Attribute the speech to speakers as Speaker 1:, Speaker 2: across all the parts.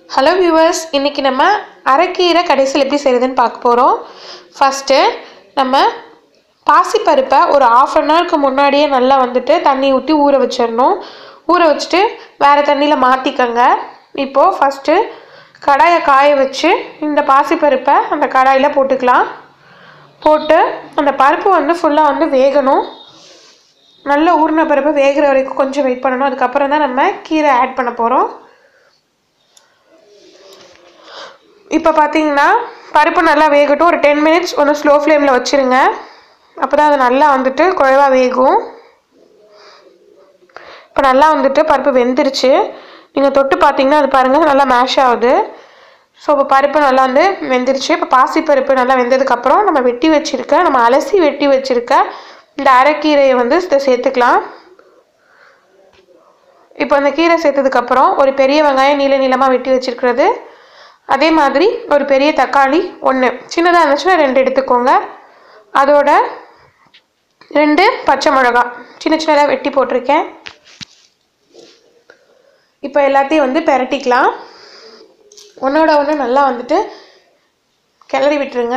Speaker 1: hello viewers இன்றைக்கி நம்ம அரைக்கீரை கடைசியில் எப்படி செய்கிறதுன்னு பார்க்க போகிறோம் ஃபஸ்ட்டு நம்ம பாசிப்பருப்பை ஒரு ஆஃப் அன் ஹவருக்கு முன்னாடியே நல்லா வந்துட்டு தண்ணி ஊற்றி ஊற வச்சிடணும் ஊற வச்சுட்டு வேறு தண்ணியில் மாற்றிக்கங்க இப்போது ஃபஸ்ட்டு கடாயை காய வச்சு இந்த பாசிப்பருப்பை அந்த கடாயில் போட்டுக்கலாம் போட்டு அந்த பருப்பு வந்து ஃபுல்லாக வந்து வேகணும் நல்ல ஊறின பருப்பு வேகிற வரைக்கும் கொஞ்சம் வெயிட் பண்ணணும் அதுக்கப்புறம் தான் நம்ம கீரை ஆட் பண்ண போகிறோம் இப்போ பார்த்தீங்கன்னா பருப்பு நல்லா வேகட்டும் ஒரு டென் மினிட்ஸ் ஒன்று ஸ்லோ ஃப்ளேமில் வச்சுருங்க அப்போ தான் அது நல்லா வந்துட்டு குழைவாக வேகும் இப்போ நல்லா வந்துட்டு பருப்பு வெந்துருச்சு நீங்கள் தொட்டு பார்த்தீங்கன்னா அது பாருங்கள் நல்லா மேஷ் ஆகுது ஸோ இப்போ பருப்பு நல்லா வந்து வெந்துருச்சு இப்போ பாசிப்பருப்பு நல்லா வெந்ததுக்கப்புறம் நம்ம வெட்டி வச்சுருக்க நம்ம அலசி வெட்டி வச்சுருக்க இந்த அரைக்கீரையை வந்து இதை சேர்த்துக்கலாம் இப்போ அந்த கீரை சேர்த்ததுக்கப்புறம் ஒரு பெரிய வெங்காயம் நீள நீளமாக வெட்டி வச்சுருக்கிறது அதே மாதிரி ஒரு பெரிய தக்காளி ஒன்று சின்னதாக இருந்துச்சுன்னா ரெண்டு எடுத்துக்கோங்க அதோட ரெண்டு பச்சை மிளகா சின்ன சின்னதாக வெட்டி போட்டிருக்கேன் இப்போ எல்லாத்தையும் வந்து பெரட்டிக்கலாம் ஒன்றோட ஒன்று நல்லா வந்துட்டு கிளறி விட்டுருங்க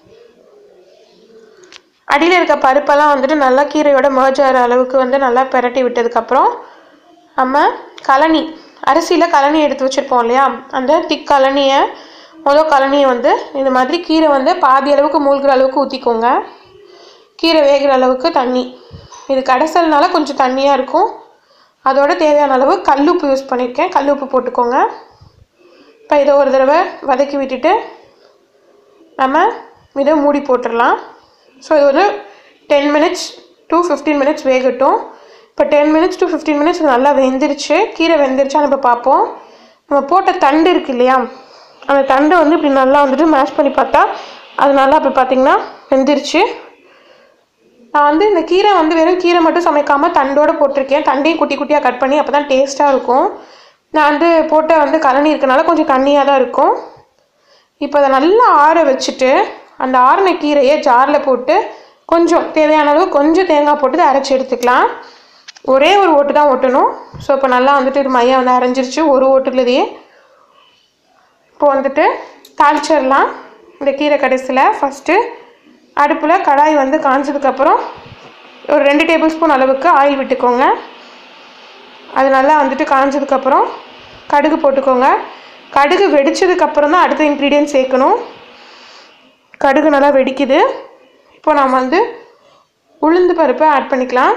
Speaker 1: அடியில் இருக்க பருப்பெல்லாம் வந்துட்டு நல்லா கீரையோட merge ஆகிற அளவுக்கு வந்து நல்லா பெரட்டி விட்டதுக்கப்புறம் நம்ம கழனி அரிசியில் கழனி எடுத்து வச்சுருப்போம் இல்லையா அந்த திக் கழனியை முதல் கழனியை வந்து இந்த மாதிரி கீரை வந்து பாதி அளவுக்கு மூழ்கிற அளவுக்கு ஊற்றிக்கோங்க கீரை வேகிற அளவுக்கு தண்ணி இது கடைசல்னால கொஞ்சம் தண்ணியாக இருக்கும் அதோட தேவையான அளவு கல்லுப்பு யூஸ் பண்ணியிருக்கேன் கல்லுப்பு போட்டுக்கோங்க இப்போ இதை ஒரு தடவை வதக்கி விட்டுட்டு நம்ம இதை மூடி போட்டுடலாம் ஸோ இது ஒரு ten minutes to fifteen minutes வேகட்டும் இப்போ ten minutes to fifteen minutes நல்லா வெந்துருச்சு கீரை வெந்துருச்சான்னு இப்போ பார்ப்போம் நம்ம போட்ட தண்டு இருக்கு இல்லையா அந்த தண்டை வந்து இப்படி நல்லா வந்துட்டு மேஷ் பண்ணி பார்த்தா அது நல்லா இப்போ பார்த்தீங்கன்னா வெந்துருச்சு நான் வந்து இந்த கீரை வந்து வெறும் கீரை மட்டும் சமைக்காமல் தண்டோடு போட்டிருக்கேன் தண்டையும் குட்டி குட்டியாக கட் பண்ணி அப்போ தான் டேஸ்ட்டாக இருக்கும் நான் வந்து போட்ட வந்து கழனி இருக்கனால கொஞ்சம் தண்ணியாக தான் இருக்கும் இப்போ அதை நல்லா ஆற வச்சுட்டு அந்த ஆறின கீரையை ஜாரில் போட்டு கொஞ்சம் தேவையான அளவு கொஞ்சம் தேங்காய் போட்டு இதை அரைச்சி எடுத்துக்கலாம் ஒரே ஒரு ஓட்டு தான் ஓட்டணும் ஸோ இப்போ நல்லா வந்துட்டு இது மையம் வந்து அரைஞ்சிருச்சு ஒரு ஓட்டுலதையே இப்போ வந்துட்டு தாளிச்சிடலாம் இந்த கீரை கடைசியில் ஃபஸ்ட்டு அடுப்பில் கடாய் வந்து காஞ்சதுக்கப்புறம் ஒரு ரெண்டு டேபிள் ஸ்பூன் அளவுக்கு ஆயில் விட்டுக்கோங்க அது நல்லா வந்துட்டு காஞ்சதுக்கப்புறம் கடுகு போட்டுக்கோங்க கடுகு வெடிச்சதுக்கப்புறம் தான் அடுத்த இன்க்ரீடியன்ட் சேர்க்கணும் கடுகு நல்லா வெடிக்குது இப்போ நாம் வந்து உளுந்து பருப்பை ஆட் பண்ணிக்கலாம்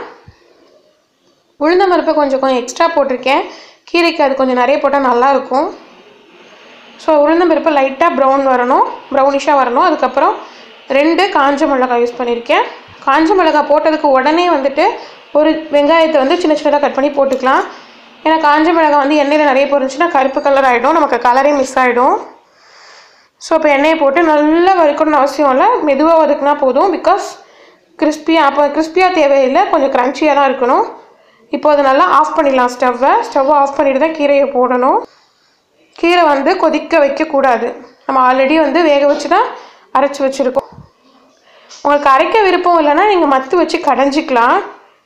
Speaker 1: உளுந்த பருப்பை கொஞ்சம் கொஞ்சம் எக்ஸ்ட்ரா போட்டிருக்கேன் கீரைக்கு அது கொஞ்சம் நிறைய போட்டால் நல்லாயிருக்கும் ஸோ உளுந்த பருப்பு லைட்டாக ப்ரௌன் வரணும் ப்ரௌனிஷாக வரணும் அதுக்கப்புறம் ரெண்டு காஞ்ச மிளகாய் யூஸ் பண்ணியிருக்கேன் காஞ்ச மிளகாய் போட்டதுக்கு உடனே வந்துட்டு ஒரு வெங்காயத்தை வந்து சின்ன சின்னதாக கட் பண்ணி போட்டுக்கலாம் ஏன்னா காஞ்ச மிளகாய் வந்து எண்ணெயில் நிறைய போருந்துச்சுன்னா கருப்பு கலர் ஆகிடும் நமக்கு கலரே மிஸ் ஆகிடும் ஸோ இப்போ எண்ணெயை போட்டு நல்லா வறுக்கணும்னு அவசியம் இல்லை மெதுவாக வதக்குனா போதும் பிகாஸ் கிறிஸ்பியாக அப்போ கிறிஸ்பியாக தேவையில்லை கொஞ்சம் க்ரன்ச்சியாக தான் இருக்கணும் இப்போ அதை நல்லா ஆஃப் பண்ணிடலாம் ஸ்டவ்வை ஸ்டவ்வை ஆஃப் பண்ணிட்டு தான் கீரையை போடணும் கீரை வந்து கொதிக்க வைக்கக்கூடாது நம்ம ஆல்ரெடி வந்து வேக வச்சு தான் அரைச்சி வச்சுருக்கோம் உங்களுக்கு அரைக்க விருப்பம் இல்லைன்னா நீங்கள் மத்து வச்சு கடைஞ்சிக்கலாம்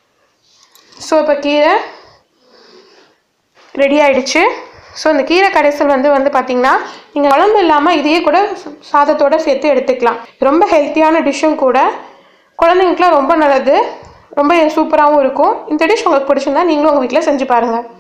Speaker 1: ஸோ இப்போ கீரை ரெடி ஆயிடுச்சு ஸோ இந்த கீரை கடைசல் வந்து வந்து பார்த்தீங்கன்னா நீங்கள் குழம்பு இல்லாமல் இதையே கூட சாதத்தோடு சேர்த்து எடுத்துக்கலாம் ரொம்ப ஹெல்த்தியான டிஷ்ஷும் கூட குழந்தைங்களுக்குலாம் ரொம்ப நல்லது ரொம்ப சூப்பராகவும் இருக்கும் இந்த டிஷ் உங்களுக்கு பிடிச்சிருந்தா நீங்களும் உங்கள் வீட்டில் செஞ்சு பாருங்கள்